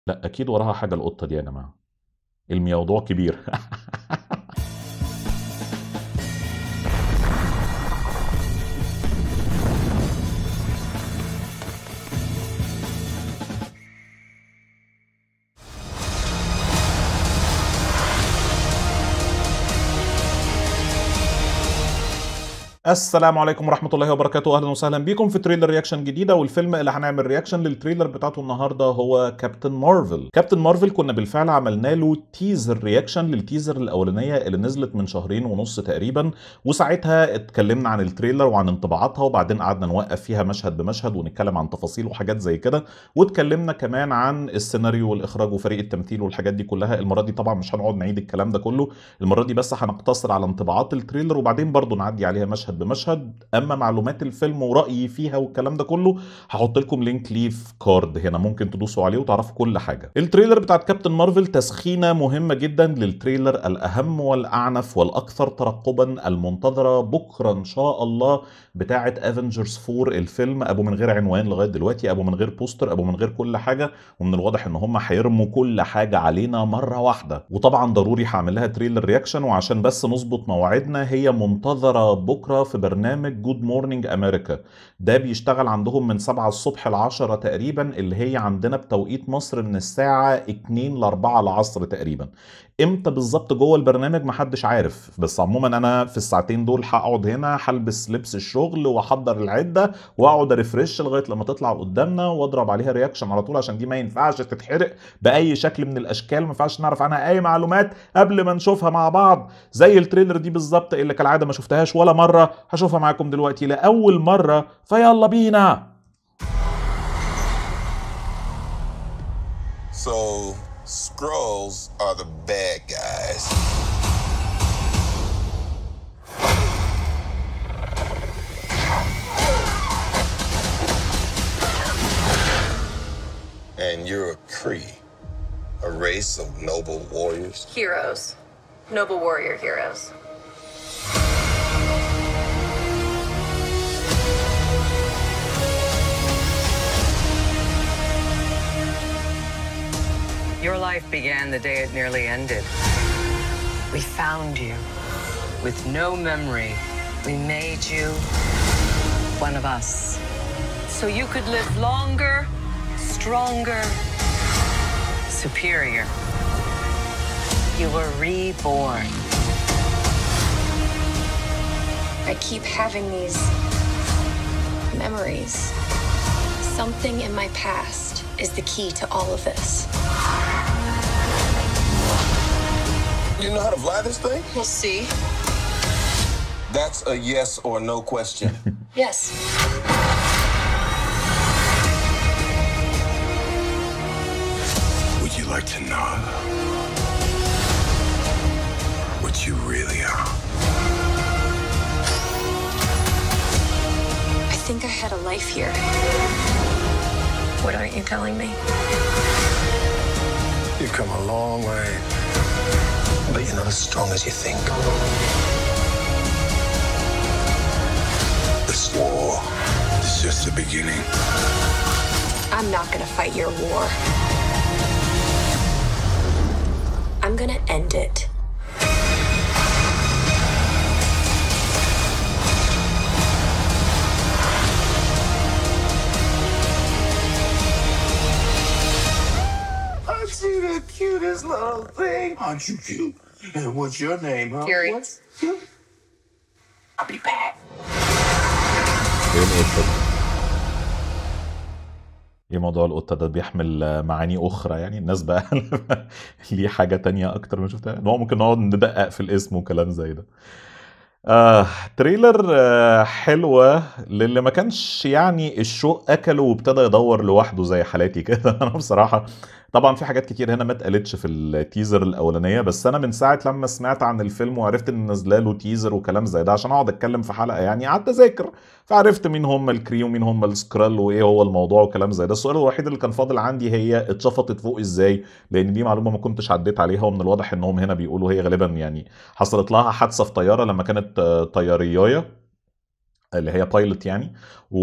لأ أكيد وراها حاجة القطة دي يا جماعة، الموضوع كبير. السلام عليكم ورحمة الله وبركاته أهلا وسهلا بيكم في تريلر رياكشن جديدة والفيلم اللي هنعمل رياكشن للتريلر بتاعته النهاردة هو كابتن مارفل كابتن مارفل كنا بالفعل عملنا له تيزر رياكشن للتيزر الأولانية اللي نزلت من شهرين ونص تقريبا وساعتها اتكلمنا عن التريلر وعن انطباعاتها وبعدين قعدنا نوقف فيها مشهد بمشهد ونتكلم عن تفاصيل وحاجات زي كده واتكلمنا كمان عن السيناريو والإخراج وفريق التمثيل والحاجات دي كلها المرة دي طبعا مش هنقعد نعيد الكلام ده كله المرة دي بس هنقتصر على انطباعات التريلر وبعدين برضو نعدي عليها مشهد بمشهد اما معلومات الفيلم ورايي فيها والكلام ده كله هحط لكم لينك ليه في كارد هنا ممكن تدوسوا عليه وتعرفوا كل حاجه التريلر بتاعت كابتن مارفل تسخينه مهمه جدا للتريلر الاهم والاعنف والاكثر ترقبا المنتظره بكره ان شاء الله بتاعت افنجرز 4 الفيلم ابو من غير عنوان لغايه دلوقتي ابو من غير بوستر ابو من غير كل حاجه ومن الواضح ان هم هيرموا كل حاجه علينا مره واحده وطبعا ضروري هعمل لها تريلر رياكشن وعشان بس نظبط مواعيدنا هي منتظره بكره في برنامج جود مورنينج امريكا ده بيشتغل عندهم من 7 الصبح ل 10 تقريبا اللي هي عندنا بتوقيت مصر من الساعه 2 ل 4 العصر تقريبا امتى بالظبط جوه البرنامج محدش عارف بس عموما انا في الساعتين دول هقعد هنا هلبس لبس الشغل واحضر العده واقعد اريفرش لغايه لما تطلع قدامنا واضرب عليها رياكشن على طول عشان دي ما ينفعش تتحرق باي شكل من الاشكال ما ينفعش نعرف عنها اي معلومات قبل ما نشوفها مع بعض زي التريلر دي بالظبط اللي كالعاده ما شفتهاش ولا مره هشوفها معاكم دلوقتي لاول مره فيلا بينا So, Skrulls are the bad guys. And you're a Kree, a race of noble warriors. Heroes. Noble warrior heroes. Your life began the day it nearly ended. We found you with no memory. We made you one of us. So you could live longer, stronger, superior. You were reborn. I keep having these memories. Something in my past is the key to all of this. You know how to fly this thing? We'll see. That's a yes or no question. Yes. Would you like to know what you really are? I think I had a life here. What aren't you telling me? You've come a long way, but you're not as strong as you think. This war is just the beginning. I'm not gonna fight your war. I'm gonna end it. Aren't you the cutest little thing? Aren't you cute? And what's your name, huh? Fury. What's I'll be back. ايه القطه دي؟ ايه موضوع القطه ده بيحمل معاني اخرى يعني الناس بقى ليه حاجه تانية اكتر ما شفتها إن هو ممكن نقعد ندقق في الاسم وكلام زي ده آه، تريلر آه، حلوة للي ما كانش يعني الشوق أكله وابتدى يدور لوحده زي حالاتي كده أنا بصراحة طبعا في حاجات كتير هنا ما اتقالتش في التيزر الأولانية بس أنا من ساعة لما سمعت عن الفيلم وعرفت إن نازله له تيزر وكلام زي ده عشان أقعد أتكلم في حلقة يعني قعدت أذاكر فعرفت مين هم الكري ومين هم السكرال وإيه هو الموضوع وكلام زي ده السؤال الوحيد اللي كان فاضل عندي هي اتشفطت فوق إزاي لأن دي معلومة ما كنتش عديت عليها ومن الواضح إنهم هنا بيقولوا هي غالبا يعني حصلت لها حادثه في طياره لما كانت آه، طياريايه اللي هي بايلوت يعني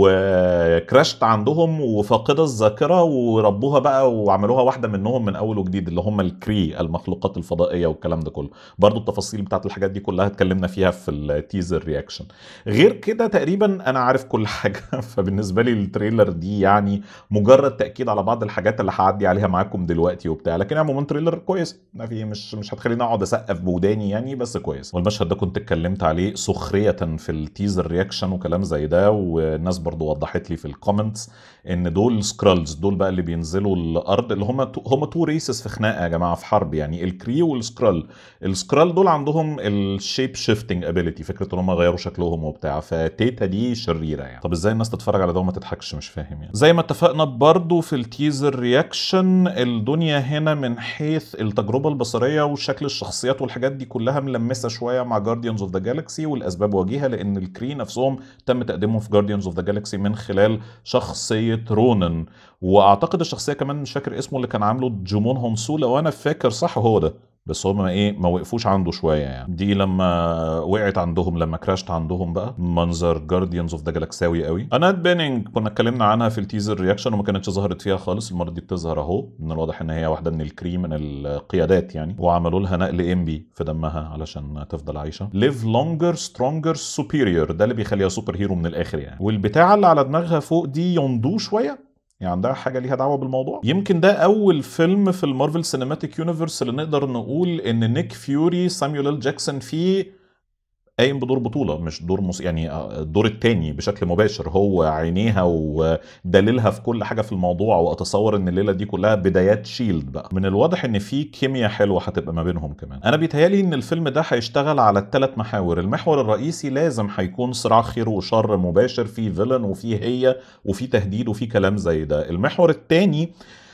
وكراشت عندهم وفاقده الذاكره وربوها بقى وعملوها واحده منهم من اول وجديد اللي هم الكري المخلوقات الفضائيه والكلام ده كله برضو التفاصيل بتاعت الحاجات دي كلها اتكلمنا فيها في التيزر رياكشن غير كده تقريبا انا عارف كل حاجه فبالنسبه لي التريلر دي يعني مجرد تاكيد على بعض الحاجات اللي هعدي عليها معاكم دلوقتي وبتاع لكن عموما تريلر كويس ما في مش مش هتخليني اقعد اسقف بوداني يعني بس كويس والمشهد ده كنت اتكلمت عليه سخريه في التيزر رياكشن وكلام زي ده والناس برضو وضحت لي في الكومنتس ان دول سكرالز دول بقى اللي بينزلوا الارض اللي هم هم تو ريسز في خناقه يا جماعه في حرب يعني الكري والسكرال السكرال دول عندهم الشيب شيفتنج ابيليتي فكره ان هم غيروا شكلهم وبتاع فتيتا دي شريره يعني طب ازاي الناس تتفرج على ده وما تضحكش مش فاهم يعني زي ما اتفقنا برضو في التيزر رياكشن الدنيا هنا من حيث التجربه البصريه وشكل الشخصيات والحاجات دي كلها ملمسه شويه مع جارديانز اوف ذا جالكسي والاسباب وجيهه لان الكري نفسهم تم تقديمهم في جارديانز اوف ذا جالكسي من خلال شخصيه رونن واعتقد الشخصيه كمان مش فاكر اسمه اللي كان عامله جومون هونسو لو انا فاكر صح هو ده بس هم ايه ما وقفوش عنده شويه يعني دي لما وقعت عندهم لما كراشت عندهم بقى منظر جارديانز اوف ذا جالاكساوي قوي انات بيننج كنا اتكلمنا عنها في التيزر رياكشن وما كانتش ظهرت فيها خالص المره دي بتظهر اهو من الواضح ان هي واحده من الكري من القيادات يعني وعملوا لها نقل امبي في دمها علشان تفضل عايشه ليف لونجر سترونجر سوبيريور ده اللي بيخليها سوبر هيرو من الاخر يعني والبتاعه اللي على دماغها فوق دي يندو شويه يعني عندها حاجه ليها دعوه بالموضوع يمكن ده اول فيلم في المارفل سينماتيك يونيفرس اللي نقدر نقول ان نيك فيوري سامويل ال جاكسون فيه قايم بدور بطوله مش دور مس... يعني الدور التاني بشكل مباشر هو عينيها ودليلها في كل حاجه في الموضوع واتصور ان الليله دي كلها بدايات شيلد بقى من الواضح ان في كيمياء حلوه هتبقى ما بينهم كمان انا بيتهيالي ان الفيلم ده هيشتغل على الثلاث محاور المحور الرئيسي لازم هيكون صراع خير وشر مباشر في فيلن وفي هي وفي تهديد وفي كلام زي ده المحور الثاني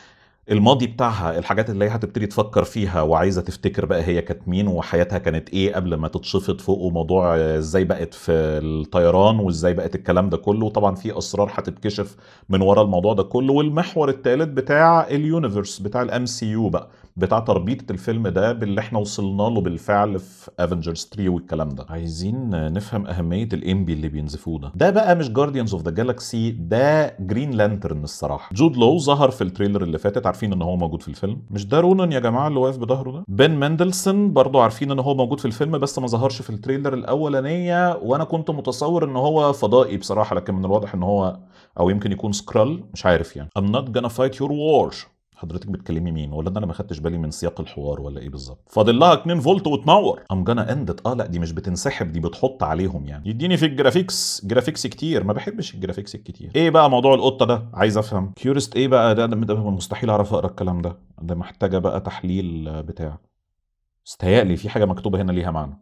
الماضي بتاعها الحاجات اللي هي هتبتدي تفكر فيها وعايزه تفتكر بقى هي كانت مين وحياتها كانت ايه قبل ما تتشفط فوق وموضوع ازاي بقت في الطيران وازاي بقت الكلام ده كله وطبعا في اسرار هتتكشف من ورا الموضوع ده كله والمحور الثالث بتاع اليونيفرس بتاع الام سي يو بقى بتاع تربيطه الفيلم ده باللي احنا وصلنا له بالفعل في افنجرز 3 والكلام ده عايزين نفهم اهميه الامبي اللي بينزفوه ده ده بقى مش جارديانز اوف ذا جالاكسي ده جرين لانترن الصراحه جود لو ظهر في التريلر اللي فاتت عارفين ان هو موجود في الفيلم مش ده رونان يا جماعه اللي واقف بظهره ده بن مندلسون برضو عارفين ان هو موجود في الفيلم بس ما ظهرش في التريلر الاولانيه وانا كنت متصور ان هو فضائي بصراحه لكن من الواضح ان هو او يمكن يكون سكرال مش عارف يعني I'm not gonna fight your war حضرتك بتكلمي مين ولا ده انا ما خدتش بالي من سياق الحوار ولا ايه بالظبط فاضل لها 2 فولت وتنور ام جانا اندت اه لا دي مش بتنسحب دي بتحط عليهم يعني يديني في الجرافيكس جرافيكس كتير ما بحبش الجرافيكس الكتير ايه بقى موضوع القطه ده عايز افهم كيورست ايه بقى ده, ده, ده مستحيل اعرف اقرا الكلام ده ده محتاجه بقى تحليل بتاع استهيألي في حاجه مكتوبه هنا ليها معنى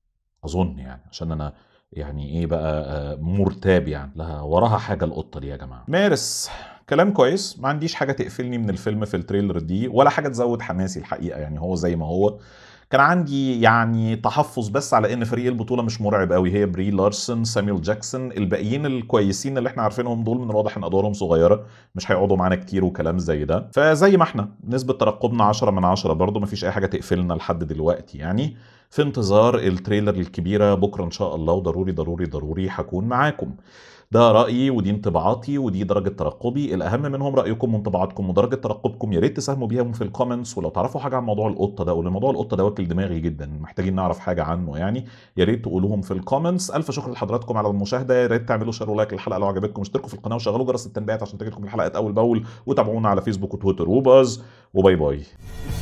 اظن يعني عشان انا يعني ايه بقى مرتاب يعني لها وراها حاجه القطه دي يا جماعه مارس كلام كويس ما عنديش حاجه تقفلني من الفيلم في التريلر دي ولا حاجه تزود حماسي الحقيقه يعني هو زي ما هو كان عندي يعني تحفظ بس على ان فريق البطوله مش مرعب قوي هي بري لارسون ساميول جاكسون الباقيين الكويسين اللي احنا عارفينهم دول من الواضح ان ادوارهم صغيره مش هيقعدوا معانا كتير وكلام زي ده فزي ما احنا نسبه ترقبنا 10 من 10 برضه مفيش اي حاجه تقفلنا لحد دلوقتي يعني في انتظار التريلر الكبيره بكره ان شاء الله وضروري ضروري ضروري هكون معاكم ده رايي ودي انطباعاتي ودي درجه ترقبي الاهم منهم رايكم وانطباعاتكم ودرجه ترقبكم يا ريت تساهموا بيهم في الكومنتس ولو تعرفوا حاجه عن موضوع القطه ده ولان موضوع القطه ده واكل دماغي جدا محتاجين نعرف حاجه عنه يعني يا ريت تقولوهم في الكومنتس الف شكر لحضراتكم على المشاهده يا ريت تعملوا شير ولايك للحلقه لو عجبتكم اشتركوا في القناه وشغلوا جرس التنبيهات عشان تجيلكم الحلقات اول باول وتابعونا على فيسبوك وتويتر وباز وباي باي